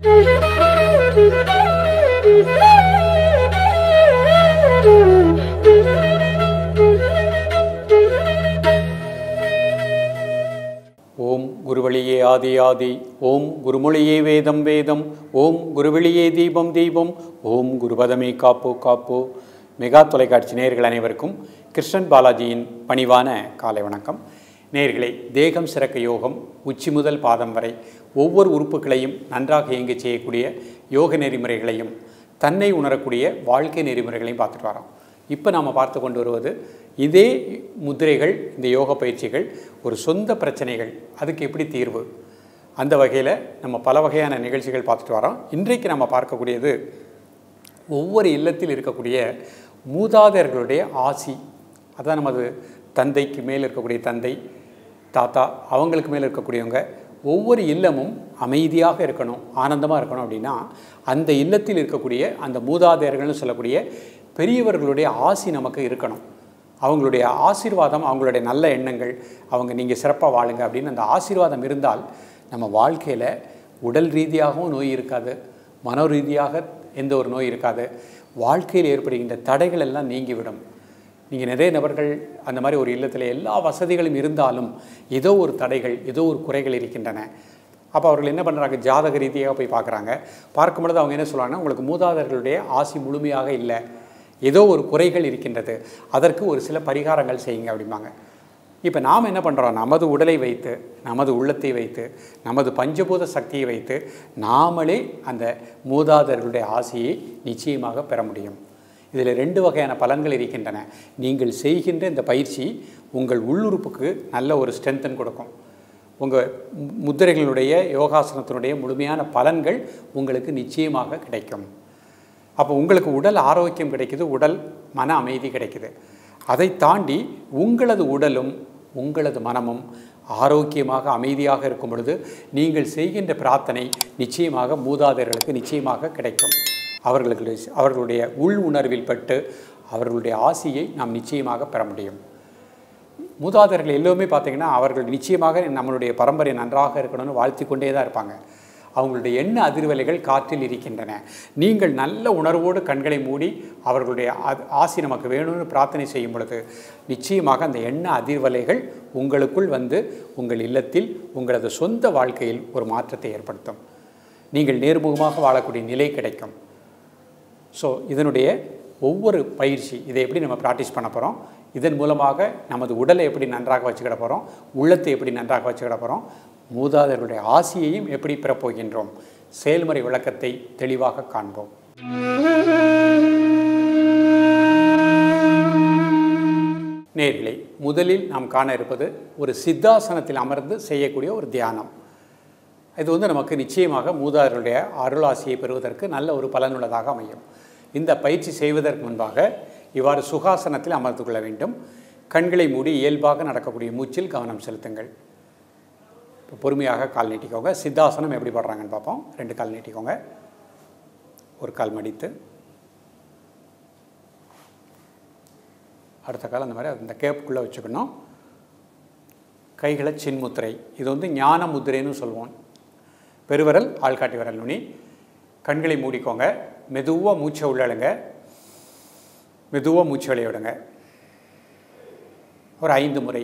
ஓம் குருவழியே ஆதி ஆதி ஓம் குருமொழியே வேதம் வேதம் ஓம் குருவெளியே தீபம் தீபம் ஓம் குருபதமே காப்போ காப்போ மெகா தொலைக்காட்சி நேயர்கள் அனைவருக்கும் கிருஷ்ணன் பாலாஜியின் பணிவான காலை வணக்கம் நேயர்களே தேகம் சிறக்க யோகம் உச்சி முதல் பாதம் வரை ஒவ்வொரு உறுப்புகளையும் நன்றாக இயங்கச் செய்யக்கூடிய யோக நெறிமுறைகளையும் தன்னை உணரக்கூடிய வாழ்க்கை நெறிமுறைகளையும் பார்த்துட்டு வரோம் இப்போ நாம் பார்த்து கொண்டு வருவது இதே முதிரைகள் இந்த யோக பயிற்சிகள் ஒரு சொந்த பிரச்சனைகள் அதுக்கு எப்படி தீர்வு அந்த வகையில் நம்ம பல வகையான நிகழ்ச்சிகள் பார்த்துட்டு வரோம் இன்றைக்கு நம்ம பார்க்கக்கூடியது ஒவ்வொரு இல்லத்தில் இருக்கக்கூடிய மூதாதையர்களுடைய ஆசி அதான் நமது தந்தைக்கு மேல் இருக்கக்கூடிய தந்தை தாத்தா அவங்களுக்கு மேலே இருக்கக்கூடியவங்க ஒவ்வொரு இல்லமும் அமைதியாக இருக்கணும் ஆனந்தமாக இருக்கணும் அப்படின்னா அந்த இல்லத்தில் இருக்கக்கூடிய அந்த மூதாதையர்கள்னு சொல்லக்கூடிய பெரியவர்களுடைய ஆசி நமக்கு இருக்கணும் அவங்களுடைய ஆசீர்வாதம் அவங்களுடைய நல்ல எண்ணங்கள் அவங்க நீங்கள் சிறப்பாக வாழுங்க அப்படின்னு அந்த ஆசீர்வாதம் இருந்தால் நம்ம வாழ்க்கையில் உடல் ரீதியாகவும் நோய் இருக்காது மனோ ரீதியாக எந்த ஒரு நோய் இருக்காது வாழ்க்கையில் ஏற்படுகின்ற தடைகள் எல்லாம் நீங்கிவிடும் நீங்கள் நிறைய நபர்கள் அந்த மாதிரி ஒரு இல்லத்தில் எல்லா வசதிகளும் இருந்தாலும் ஏதோ ஒரு தடைகள் ஏதோ ஒரு குறைகள் இருக்கின்றன அப்போ அவர்கள் என்ன பண்ணுறாங்க ஜாதக ரீதியாக போய் பார்க்குறாங்க பார்க்கும் பொழுது அவங்க என்ன சொல்கிறாங்கன்னா உங்களுக்கு மூதாதையர்களுடைய ஆசி முழுமையாக இல்லை ஏதோ ஒரு குறைகள் இருக்கின்றது அதற்கு ஒரு சில பரிகாரங்கள் செய்யுங்க அப்படிம்பாங்க இப்போ நாம் என்ன பண்ணுறோம் நமது உடலை வைத்து நமது உள்ளத்தை வைத்து நமது பஞ்சபூத சக்தியை வைத்து நாமளே அந்த மூதாதையர்களுடைய ஆசையை நிச்சயமாக பெற முடியும் இதில் ரெண்டு வகையான பலன்கள் இருக்கின்றன நீங்கள் செய்கின்ற இந்த பயிற்சி உங்கள் உள்ளுறுப்புக்கு நல்ல ஒரு ஸ்ட்ரென்தன் கொடுக்கும் உங்கள் முத்திரைகளுடைய யோகாசனத்தினுடைய முழுமையான பலன்கள் உங்களுக்கு நிச்சயமாக கிடைக்கும் அப்போ உங்களுக்கு உடல் ஆரோக்கியம் கிடைக்குது உடல் மன அமைதி கிடைக்குது அதை தாண்டி உங்களது உடலும் உங்களது மனமும் ஆரோக்கியமாக அமைதியாக இருக்கும் பொழுது நீங்கள் செய்கின்ற பிரார்த்தனை நிச்சயமாக மூதாதையர்களுக்கு நிச்சயமாக கிடைக்கும் அவர்களுக்கு அவர்களுடைய உள் உணர்வில் பட்டு அவர்களுடைய ஆசியை நாம் நிச்சயமாக பெற முடியும் மூதாதையர்கள் எல்லோருமே பார்த்திங்கன்னா அவர்கள் நிச்சயமாக நம்மளுடைய பரம்பரை நன்றாக இருக்கணும்னு வாழ்த்தி கொண்டே தான் இருப்பாங்க அவங்களுடைய எண்ண அதிர்வலைகள் காற்றில் இருக்கின்றன நீங்கள் நல்ல உணர்வோடு கண்களை மூடி அவர்களுடைய ஆசி நமக்கு வேணும்னு பிரார்த்தனை செய்யும் பொழுது நிச்சயமாக அந்த எண்ண அதிர்வலைகள் உங்களுக்குள் வந்து உங்கள் இல்லத்தில் உங்களது சொந்த வாழ்க்கையில் ஒரு மாற்றத்தை ஏற்படுத்தும் நீங்கள் நேர்முகமாக வாழக்கூடிய நிலை கிடைக்கும் ஸோ இதனுடைய ஒவ்வொரு பயிற்சி இதை எப்படி நம்ம ப்ராக்டிஸ் பண்ண போகிறோம் இதன் மூலமாக நமது உடலை எப்படி நன்றாக வச்சுக்கிட போகிறோம் உள்ளத்தை எப்படி நன்றாக வச்சுக்கிட போகிறோம் மூதாதையர்களுடைய ஆசியையும் எப்படி பெறப்போகின்றோம் செயல்முறை விளக்கத்தை தெளிவாக காண்போம் நேர்களை முதலில் நாம் காண இருப்பது ஒரு சித்தாசனத்தில் அமர்ந்து செய்யக்கூடிய ஒரு தியானம் இது வந்து நமக்கு நிச்சயமாக மூதாதையர்களுடைய அருளாசியை பெறுவதற்கு நல்ல ஒரு பலனுள்ளதாக அமையும் இந்த பயிற்சி செய்வதற்கு முன்பாக இவ்வாறு சுகாசனத்தில் அமர்ந்து கொள்ள வேண்டும் கண்களை மூடி இயல்பாக நடக்கக்கூடிய மூச்சில் கவனம் செலுத்துங்கள் இப்போ பொறுமையாக கால் நீட்டிக்கோங்க சித்தாசனம் எப்படி படுறாங்கன்னு பார்ப்போம் ரெண்டு கால் நீட்டிக்கோங்க ஒரு கால் மடித்து அடுத்த கால் அந்த மாதிரி அந்த கேப்புக்குள்ளே வச்சுக்கணும் கைகளை சின்முத்திரை இது வந்து ஞான முத்திரைன்னு சொல்லுவோம் பெருவிரல் ஆள்காட்டி விரல் நுனி கண்களை மூடிக்கோங்க மெதுவாக மூச்சை உள்ளழுங்க மெதுவாக மூச்சு வெளிய விடுங்க ஒரு ஐந்து முறை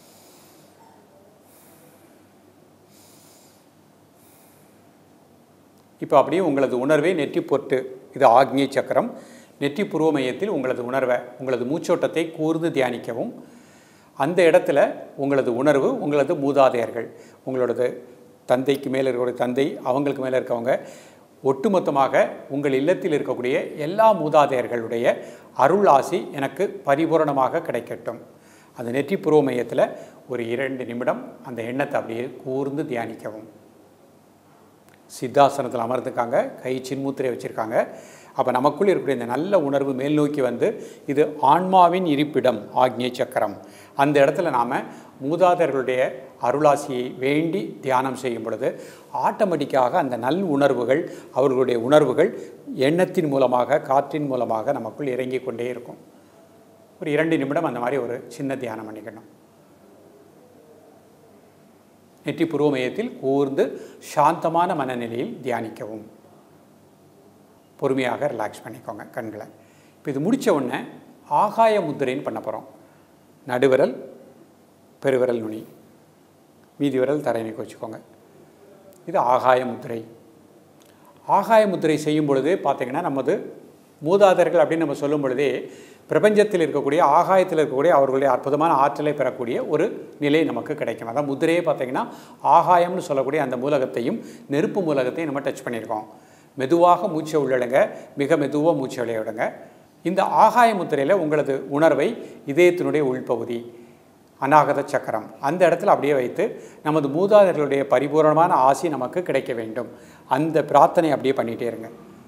இப்போ அப்படியே உங்களது உணர்வை நெற்றி பொட்டு இது ஆக்னிய சக்கரம் நெற்றி புருவ மையத்தில் உங்களது உணர்வை உங்களது மூச்சோட்டத்தை கூர்ந்து தியானிக்கவும் அந்த இடத்துல உங்களது உணர்வு உங்களது மூதாதையர்கள் உங்களோடது தந்தைக்கு மேலே இருக்கக்கூடிய தந்தை அவங்களுக்கு மேலே இருக்கவங்க ஒட்டுமொத்தமாக உங்கள் இல்லத்தில் இருக்கக்கூடிய எல்லா மூதாதையர்களுடைய அருள் ஆசி எனக்கு பரிபூரணமாக கிடைக்கட்டும் அந்த நெற்றி புருவ மையத்தில் ஒரு இரண்டு நிமிடம் அந்த எண்ணத்தை அப்படியே கூர்ந்து தியானிக்கவும் சித்தாசனத்தில் அமர்ந்துக்காங்க கை சின்முத்திரை வச்சுருக்காங்க அப்போ நமக்குள் இருக்கக்கூடிய இந்த நல்ல உணர்வு மேல் நோக்கி வந்து இது ஆன்மாவின் இருப்பிடம் ஆக்னிய சக்கரம் அந்த இடத்துல நாம் மூதாதையர்களுடைய அருளாசியை வேண்டி தியானம் செய்யும் பொழுது ஆட்டோமேட்டிக்காக அந்த நல் உணர்வுகள் அவர்களுடைய உணர்வுகள் எண்ணத்தின் மூலமாக காற்றின் மூலமாக நமக்குள் இறங்கி கொண்டே இருக்கும் ஒரு இரண்டு நிமிடம் அந்த மாதிரி ஒரு சின்ன தியானம் பண்ணிக்கணும் நெற்றி புருவ மையத்தில் கூர்ந்து சாந்தமான மனநிலையில் தியானிக்கவும் பொறுமையாக ரிலாக்ஸ் பண்ணிக்கோங்க கண்களை இப்போ இது முடித்த உடனே ஆகாய முத்திரைன்னு பண்ண போகிறோம் நடுவிரல் பெருவிரல் நுனி மீதி விரல் தரையினைக்கு வச்சுக்கோங்க இது ஆகாய முத்திரை ஆகாய முத்திரை செய்யும் பொழுது பார்த்திங்கன்னா நமது மூதாதையர்கள் அப்படின்னு நம்ம சொல்லும் பொழுதே பிரபஞ்சத்தில் இருக்கக்கூடிய ஆகாயத்தில் இருக்கக்கூடிய அவர்களுடைய அற்புதமான ஆற்றலை பெறக்கூடிய ஒரு நிலை நமக்கு கிடைக்கும் அதான் முதிரையே பார்த்திங்கன்னா ஆகாயம்னு சொல்லக்கூடிய அந்த மூலகத்தையும் நெருப்பு மூலகத்தையும் நம்ம டச் பண்ணியிருக்கோம் மெதுவாக மூச்சை உள்ளிடுங்க மிக மெதுவாக மூச்சை விளையாடுங்க இந்த ஆகாய முத்திரையில் உங்களது உணர்வை இதயத்தினுடைய உள்பகுதி அநாகத சக்கரம் அந்த இடத்துல அப்படியே வைத்து நமது மூதாதையர்களுடைய பரிபூரணமான ஆசி நமக்கு கிடைக்க வேண்டும் அந்த பிரார்த்தனை அப்படியே பண்ணிகிட்டே இருங்க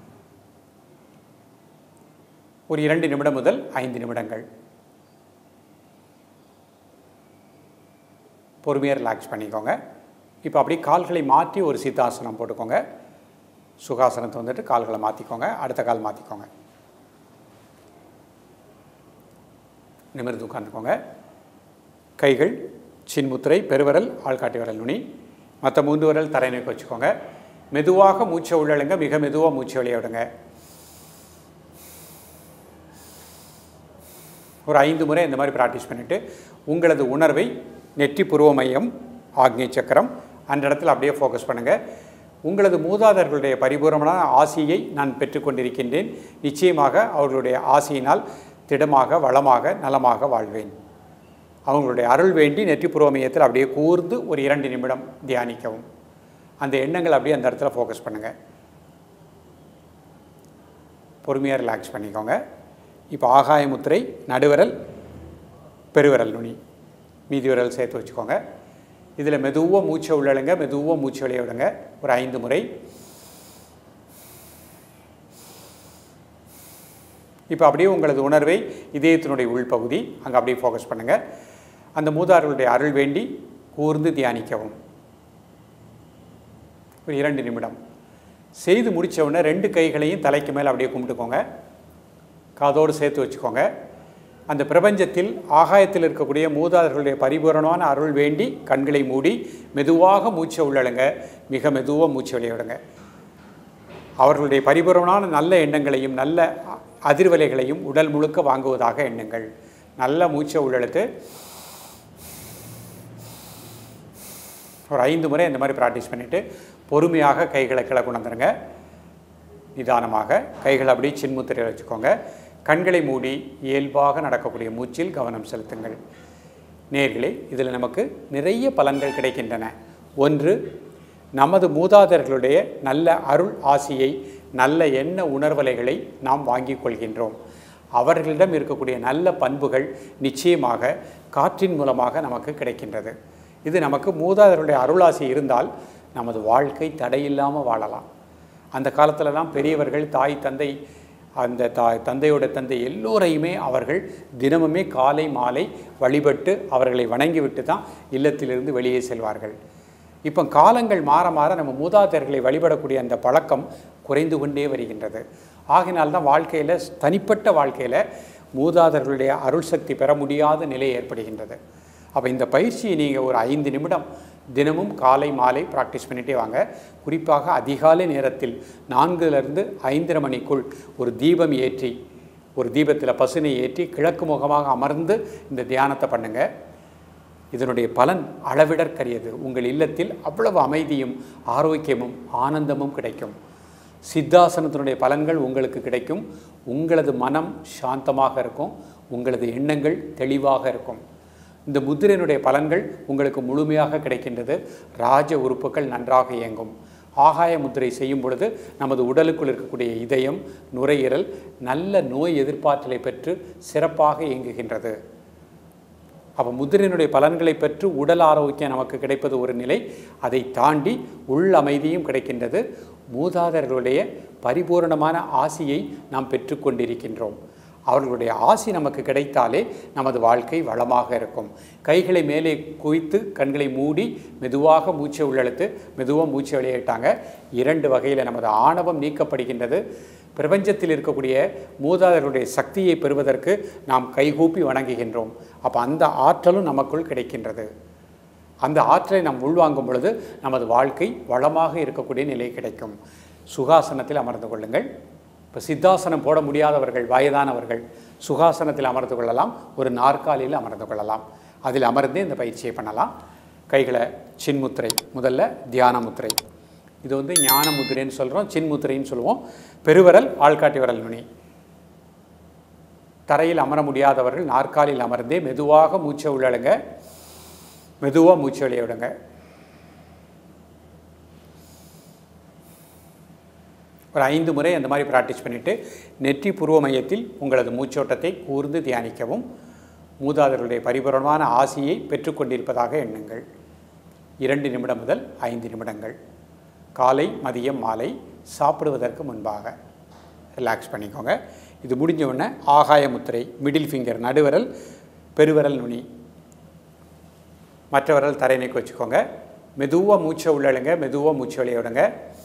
ஒரு இரண்டு நிமிடம் முதல் ஐந்து நிமிடங்கள் பொறுமையாக ரிலாக்ஸ் பண்ணிக்கோங்க இப்போ அப்படியே கால்களை மாற்றி ஒரு சித்தாசனம் போட்டுக்கோங்க சுகாசனத்தை வந்துட்டு கால்களை மாற்றிக்கோங்க அடுத்த கால் மாற்றிக்கோங்க நிமிர்ந்து உட்காந்துக்கோங்க கைகள் சின்முத்திரை பெருவிரல் ஆள்காட்டி விரல் நுனி மற்ற மூன்று விரல் தரை நோக்கி வச்சுக்கோங்க மெதுவாக மூச்சை உள்ளழுங்க மிக மெதுவாக மூச்சை வெளியே விடுங்க ஒரு ஐந்து முறை இந்த மாதிரி ப்ராக்டிஸ் பண்ணிவிட்டு உங்களது உணர்வை நெற்றி புருவ மையம் ஆக்னி சக்கரம் அந்த இடத்துல அப்படியே ஃபோக்கஸ் பண்ணுங்கள் உங்களது மூதாதையர்களுடைய பரிபூர்ணமான ஆசியை நான் பெற்றுக்கொண்டிருக்கின்றேன் நிச்சயமாக அவர்களுடைய ஆசியினால் திடமாக வளமாக நலமாக வாழ்வேன் அவங்களுடைய அருள் வேண்டி நெற்றி புருவ மையத்தில் அப்படியே கூர்ந்து ஒரு இரண்டு நிமிடம் தியானிக்கவும் அந்த எண்ணங்கள் அப்படியே அந்த இடத்துல ஃபோக்கஸ் பண்ணுங்கள் பொறுமையாக ரிலாக்ஸ் பண்ணிக்கோங்க இப்போ ஆகாய முத்திரை நடுவிரல் பெருவிரல் நுனி மீதி விரல் சேர்த்து வச்சுக்கோங்க இதில் மெதுவாக மூச்சை உள்ளழுங்க மெதுவாக மூச்சு வெளியே விடுங்க ஒரு ஐந்து முறை இப்போ அப்படியே உங்களது உணர்வை இதயத்தினுடைய உள்பகுதி அங்கே அப்படியே ஃபோக்கஸ் பண்ணுங்கள் அந்த மூதார்களுடைய அருள் வேண்டி கூர்ந்து தியானிக்கவும் ஒரு இரண்டு நிமிடம் செய்து முடித்த உடனே ரெண்டு கைகளையும் தலைக்கு மேலே அப்படியே கும்பிட்டுக்கோங்க காதோடு சேர்த்து வச்சுக்கோங்க அந்த பிரபஞ்சத்தில் ஆகாயத்தில் இருக்கக்கூடிய மூதாதர்களுடைய பரிபூரணமான அருள் வேண்டி கண்களை மூடி மெதுவாக மூச்சை உள்ளழுங்க மிக மெதுவாக மூச்சு வெளியிடுங்க அவர்களுடைய பரிபூரணமான நல்ல எண்ணங்களையும் நல்ல அதிர்வலைகளையும் உடல் முழுக்க வாங்குவதாக எண்ணுங்கள் நல்ல மூச்சை உள்ளெழுத்து ஒரு ஐந்து முறை இந்த மாதிரி ப்ராக்டிஸ் பண்ணிவிட்டு பொறுமையாக கைகளை கீழே கொண்டு வந்துடுங்க நிதானமாக கைகளை அப்படியே சின்முத்திரையில் வச்சுக்கோங்க கண்களை மூடி இயல்பாக நடக்கக்கூடிய மூச்சில் கவனம் செலுத்துங்கள் நேர்களே இதில் நமக்கு நிறைய பலன்கள் கிடைக்கின்றன ஒன்று நமது மூதாதையர்களுடைய நல்ல அருள் ஆசியை நல்ல எண்ண உணர்வலைகளை நாம் வாங்கிக் கொள்கின்றோம் அவர்களிடம் இருக்கக்கூடிய நல்ல பண்புகள் நிச்சயமாக காற்றின் மூலமாக நமக்கு கிடைக்கின்றது இது நமக்கு மூதாதையர்களுடைய அருளாசி இருந்தால் நமது வாழ்க்கை தடையில்லாமல் வாழலாம் அந்த காலத்துலலாம் பெரியவர்கள் தாய் தந்தை அந்த தாய் தந்தையோட தந்தை எல்லோரையுமே அவர்கள் தினமுமே காலை மாலை வழிபட்டு அவர்களை வணங்கிவிட்டு தான் இல்லத்திலிருந்து வெளியே செல்வார்கள் இப்போ காலங்கள் மாற மாற நம்ம மூதாதையர்களை வழிபடக்கூடிய அந்த பழக்கம் குறைந்து கொண்டே வருகின்றது ஆகினால்தான் வாழ்க்கையில் தனிப்பட்ட வாழ்க்கையில் மூதாதையர்களுடைய அருள் சக்தி பெற முடியாத நிலை ஏற்படுகின்றது அப்போ இந்த பயிற்சியை நீங்கள் ஒரு ஐந்து நிமிடம் தினமும் காலை மாலை ப்ராக்டிஸ் பண்ணிகிட்டே வாங்க குறிப்பாக அதிகாலை நேரத்தில் நான்குலேருந்து ஐந்தரை மணிக்குள் ஒரு தீபம் ஏற்றி ஒரு தீபத்தில் பசுனை ஏற்றி கிழக்கு முகமாக அமர்ந்து இந்த தியானத்தை பண்ணுங்கள் இதனுடைய பலன் அளவிடற்கரியது உங்கள் இல்லத்தில் அவ்வளவு அமைதியும் ஆரோக்கியமும் ஆனந்தமும் கிடைக்கும் சித்தாசனத்தினுடைய பலன்கள் உங்களுக்கு கிடைக்கும் உங்களது மனம் சாந்தமாக இருக்கும் உங்களது எண்ணங்கள் தெளிவாக இருக்கும் இந்த முத்திரையினுடைய பலன்கள் உங்களுக்கு முழுமையாக கிடைக்கின்றது ராஜ உறுப்புகள் நன்றாக இயங்கும் ஆகாய முத்திரை செய்யும் பொழுது நமது உடலுக்குள் இருக்கக்கூடிய இதயம் நுரையீரல் நல்ல நோய் எதிர்ப்பாற்றலை பெற்று சிறப்பாக இயங்குகின்றது அப்போ முதிரையினுடைய பலன்களை பெற்று உடல் ஆரோக்கியம் நமக்கு கிடைப்பது ஒரு நிலை அதை தாண்டி உள் அமைதியும் கிடைக்கின்றது மூதாதையர்களுடைய பரிபூரணமான ஆசியை நாம் பெற்றுக்கொண்டிருக்கின்றோம் அவர்களுடைய ஆசி நமக்கு கிடைத்தாலே நமது வாழ்க்கை வளமாக இருக்கும் கைகளை மேலே குவித்து கண்களை மூடி மெதுவாக மூச்சை உள்ளெழுத்து மெதுவாக மூச்சை வெளியிட்டாங்க இரண்டு வகையில் நமது ஆணவம் நீக்கப்படுகின்றது பிரபஞ்சத்தில் இருக்கக்கூடிய மூதாதையர்களுடைய சக்தியை பெறுவதற்கு நாம் கைகூப்பி வணங்குகின்றோம் அப்போ அந்த ஆற்றலும் நமக்குள் கிடைக்கின்றது அந்த ஆற்றலை நாம் உள்வாங்கும் பொழுது நமது வாழ்க்கை வளமாக இருக்கக்கூடிய நிலை கிடைக்கும் சுகாசனத்தில் அமர்ந்து கொள்ளுங்கள் இப்போ சித்தாசனம் போட முடியாதவர்கள் வயதானவர்கள் சுகாசனத்தில் அமர்ந்து கொள்ளலாம் ஒரு நாற்காலியில் அமர்ந்து கொள்ளலாம் அதில் அமர்ந்து இந்த பயிற்சியை பண்ணலாம் கைகளை சின்முத்திரை முதல்ல தியான முத்திரை இது வந்து ஞான முத்திரைன்னு சொல்கிறோம் சின்முத்திரைன்னு சொல்லுவோம் பெருவிரல் ஆள்காட்டி விரல் நுனி தரையில் அமர முடியாதவர்கள் நாற்காலியில் அமர்ந்தே மெதுவாக மூச்சை உள்ளழுங்க மெதுவாக மூச்சு வெளியே விடுங்க ஒரு ஐந்து முறை அந்த மாதிரி ப்ராக்டிஸ் பண்ணிவிட்டு நெற்றி புருவ மையத்தில் உங்களது மூச்சோட்டத்தை கூர்ந்து தியானிக்கவும் மூதாதையர்களுடைய பரிபூரணமான ஆசியை பெற்றுக்கொண்டிருப்பதாக எண்ணுங்கள் இரண்டு நிமிடம் முதல் ஐந்து நிமிடங்கள் காலை மதியம் மாலை சாப்பிடுவதற்கு முன்பாக ரிலாக்ஸ் பண்ணிக்கோங்க இது முடிஞ்ச உடனே ஆகாய முத்திரை மிடில் ஃபிங்கர் நடுவிரல் பெருவிரல் நுனி மற்ற விரல் தரை நீக்கி வச்சுக்கோங்க மெதுவாக மூச்சை உள்ளழுங்க மெதுவாக மூச்சு வெளியே விடுங்க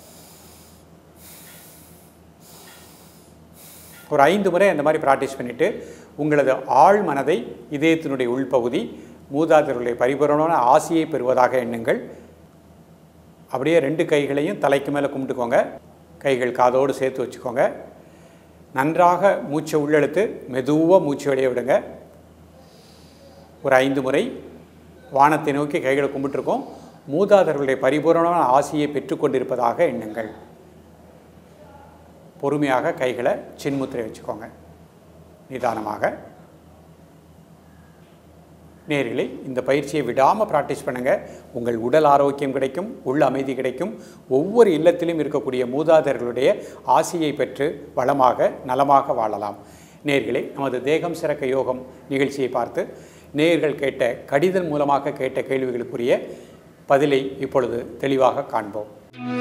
ஒரு ஐந்து முறை அந்த மாதிரி ப்ராக்டிஸ் பண்ணிவிட்டு உங்களது ஆழ் மனதை இதயத்தினுடைய உள்பகுதி மூதாதையர்களுடைய பரிபூரணமான ஆசியை பெறுவதாக எண்ணுங்கள் அப்படியே ரெண்டு கைகளையும் தலைக்கு மேலே கும்பிட்டுக்கோங்க கைகள் காதோடு சேர்த்து வச்சுக்கோங்க நன்றாக மூச்சை உள்ளெழுத்து மெதுவாக மூச்சு வெளியே விடுங்க ஒரு ஐந்து முறை வானத்தை நோக்கி கைகளை கும்பிட்டுருக்கோம் மூதாதையர்களுடைய பரிபூரணமான ஆசியை பெற்றுக்கொண்டிருப்பதாக எண்ணுங்கள் பொறுமையாக கைகளை சின்முத்திரை வச்சுக்கோங்க நிதானமாக நேரிலே இந்த பயிற்சியை விடாமல் ப்ராக்டிஸ் பண்ணுங்கள் உங்கள் உடல் ஆரோக்கியம் கிடைக்கும் உள் அமைதி கிடைக்கும் ஒவ்வொரு இல்லத்திலும் இருக்கக்கூடிய மூதாதையர்களுடைய ஆசியை பெற்று வளமாக நலமாக வாழலாம் நேர்களே நமது தேகம் சிறக்க யோகம் நிகழ்ச்சியை பார்த்து நேர்கள் கேட்ட கடிதம் மூலமாக கேட்ட கேள்விகளுக்குரிய பதிலை இப்பொழுது தெளிவாக காண்போம்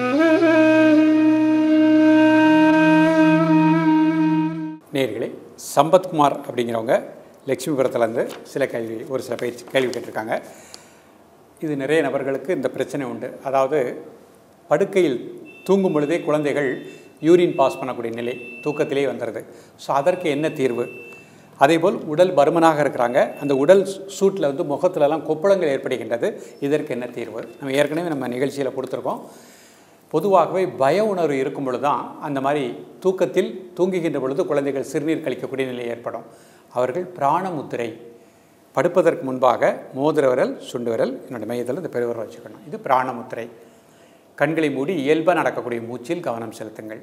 நேர்களே சம்பத்குமார் அப்படிங்கிறவங்க லட்சுமிபுரத்துலேருந்து சில கேள்வி ஒரு சில பயிற்சி கேள்வி கேட்டிருக்காங்க இது நிறைய நபர்களுக்கு இந்த பிரச்சனை உண்டு அதாவது படுக்கையில் தூங்கும் பொழுதே குழந்தைகள் யூரின் பாஸ் பண்ணக்கூடிய நிலை தூக்கத்திலே வந்துடுது ஸோ அதற்கு என்ன தீர்வு அதேபோல் உடல் பருமனாக இருக்கிறாங்க அந்த உடல் சூட்டில் வந்து முகத்துலலாம் கொப்பளங்கள் ஏற்படுகின்றது இதற்கு என்ன தீர்வு நம்ம ஏற்கனவே நம்ம நிகழ்ச்சியில் கொடுத்துருக்கோம் பொதுவாகவே பய உணர்வு இருக்கும் பொழுது தான் அந்த மாதிரி தூக்கத்தில் தூங்குகின்ற பொழுது குழந்தைகள் சிறுநீர் கழிக்கக்கூடிய நிலை ஏற்படும் அவர்கள் பிராணமுத்திரை படுப்பதற்கு முன்பாக மோதிர விரல் சுண்டு விரல் என்னோட மையத்தில் இந்த பெருவிரல் வச்சுக்கணும் இது பிராணமுத்திரை கண்களை மூடி இயல்பாக நடக்கக்கூடிய மூச்சில் கவனம் செலுத்துங்கள்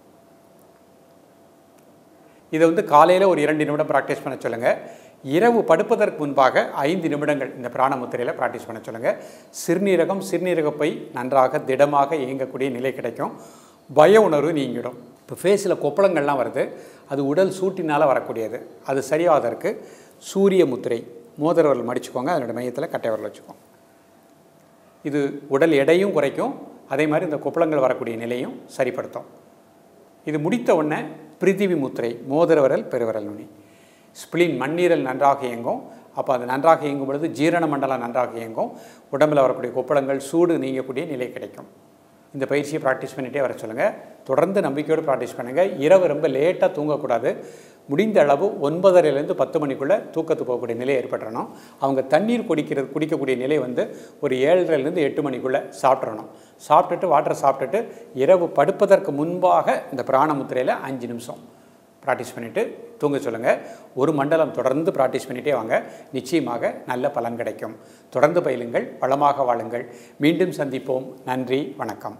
இதை வந்து காலையில் ஒரு இரண்டு நிமிடம் ப்ராக்டிஸ் பண்ண சொல்லுங்கள் இரவு படுப்பதற்கு முன்பாக ஐந்து நிமிடங்கள் இந்த பிராணமுத்திரையில் ப்ராக்டிஸ் பண்ண சொல்லுங்கள் சிறுநீரகம் சிறுநீரகப்பை நன்றாக திடமாக இயங்கக்கூடிய நிலை கிடைக்கும் பய உணர்வு நீங்கிடும் இப்போ ஃபேஸில் கொப்பளங்கள்லாம் வருது அது உடல் சூட்டினால் வரக்கூடியது அது சரியாவதற்கு சூரிய முத்திரை மோதிரவர்கள் மடிச்சுக்கோங்க அதனோட மையத்தில் கட்டை வரல் வச்சுக்கோங்க இது உடல் எடையும் குறைக்கும் அதே மாதிரி இந்த கொப்பளங்கள் வரக்கூடிய நிலையும் சரிப்படுத்தும் இது முடித்த உடனே பிரித்திவி முத்திரை மோதிர விரல் பெருவிரல் நுனி ஸ்பிளின் மண்ணீரல் நன்றாக இயங்கும் அப்போ அது நன்றாக இயங்கும் பொழுது ஜீரண மண்டலம் நன்றாக இயங்கும் உடம்பில் வரக்கூடிய கொப்பளங்கள் சூடு நீங்கக்கூடிய நிலை கிடைக்கும் இந்த பயிற்சியை ப்ராக்டிஸ் பண்ணிகிட்டே வர சொல்லுங்கள் தொடர்ந்து நம்பிக்கையோடு ப்ராக்டிஸ் பண்ணுங்கள் இரவு ரொம்ப லேட்டாக தூங்கக்கூடாது முடிந்த அளவு ஒன்பதரைலேருந்து பத்து மணிக்குள்ளே தூக்கத்து போகக்கூடிய நிலை ஏற்பட்டுறணும் அவங்க தண்ணீர் குடிக்கிறது குடிக்கக்கூடிய நிலை வந்து ஒரு ஏழரைலேருந்து எட்டு மணிக்குள்ளே சாப்பிட்றணும் சாப்பிட்டுட்டு வாட்டர் சாப்பிட்டுட்டு இரவு படுப்பதற்கு முன்பாக இந்த பிராணமுத்திரையில் அஞ்சு நிமிஷம் ப்ராக்டிஸ் பண்ணிவிட்டு தூங்க சொல்லுங்கள் ஒரு மண்டலம் தொடர்ந்து ப்ராக்டிஸ் பண்ணிகிட்டே வாங்க நிச்சயமாக நல்ல பலன் கிடைக்கும் தொடர்ந்து பயிலுங்கள் வளமாக வாழுங்கள் மீண்டும் சந்திப்போம் நன்றி வணக்கம்